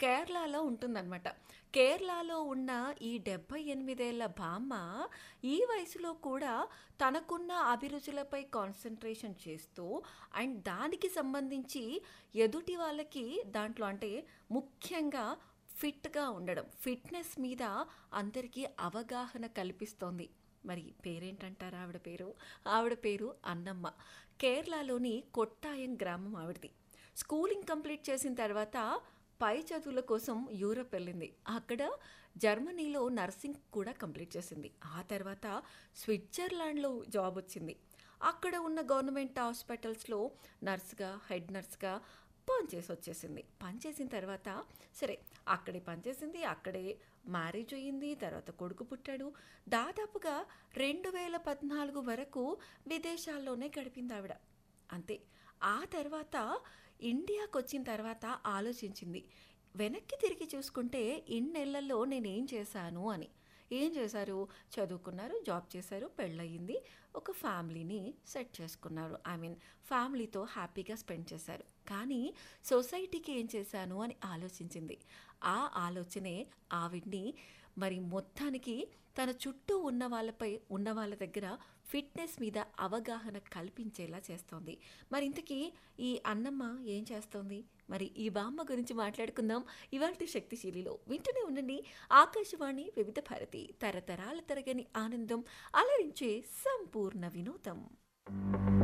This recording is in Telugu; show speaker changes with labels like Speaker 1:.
Speaker 1: కేరళలో ఉంటుందన్నమాట. కేరళలో ఉన్న ఈ 78 ఏళ్ల బామ్మ ఈ వయసులో కూడా తనకున్న అభిరుచులపై కాన్సంట్రేషన్ చేస్తూ అండ్ దానికి సంబంధించి ఎదుటి వాళ్ళకి దాంట్లో అంటే ముఖ్యంగా ఫిట్‌గా ఉండడం, ఫిట్‌నెస్ మీద అందరికీ అవగాహన కల్పిస్తోంది. మరి పేరేంటంటారా ఆవిడ పేరు? ఆవిడ పేరు అన్నమ్మ. కేరళలోని కొట్టాయం గ్రామం ఆవిడది. స్కూలింగ్ కంప్లీట్ చేసిన తర్వాత పై చదువుల కోసం యూరప్ వెళ్ళింది. అక్కడ జర్మనీలో నర్సింగ్ కూడా కంప్లీట్ చేసింది. ఆ తర్వాత స్విట్జర్లాండ్‌లో జాబ్ వచ్చింది. అక్కడ ఉన్న గవర్నమెంట్ హాస్పిటల్స్‌లో నర్స్‌గా, హెడ్ నర్స్‌గా పనిచేసి వచ్చేసింది. పనిచేసిన తర్వాత సరే అక్కడే పనిచేసింది. అక్కడే మ్యారేజ్ అయింది. తర్వాత కొడుకు పుట్టాడు. దాదాపుగా 2014 వరకు విదేశాల్లోనే గడిపిందావిడ. అంతే. ఆ తర్వాత ఇండియాకొచ్చిన తర్వాత ఆలోచించింది. వెనక్కి తిరిగి చూసుకుంటే ఇన్నేళ్లలో నేనేం చేశాను అని. ఏం చేశారు? చదువుకున్నారు, జాబ్ చేశారు, పెళ్లయింది. ఒక ఫ్యామిలీని సెట్ చేసుకున్నారు. ఐ మీన్ ఫ్యామిలీతో హ్యాపీగా స్పెండ్ చేశారు. కానీ సొసైటీకి ఏం చేశాను అని ఆలోచించింది. ఆ ఆలోచనే ఆవిడ్ని మరి మొత్తానికి తన చుట్టూ ఉన్న వాళ్ళపై ఉన్న వాళ్ళ దగ్గర ఫిట్‌నెస్ మీద అవగాహన కల్పించేలా చేస్తోంది. మరి ఇంతకీ ఈ అన్నమ్మ ఏం చేస్తోంది? మరి ఈ బామ్మ గురించి మాట్లాడుకుందాం ఇవాల్టి శక్తిశీలిలో. వింటూనే ఉండండి ఆకాశవాణి వివిధ భారతి తరతరాల తరగని ఆనందం అలరించే సంపూర్ణ వినోదం.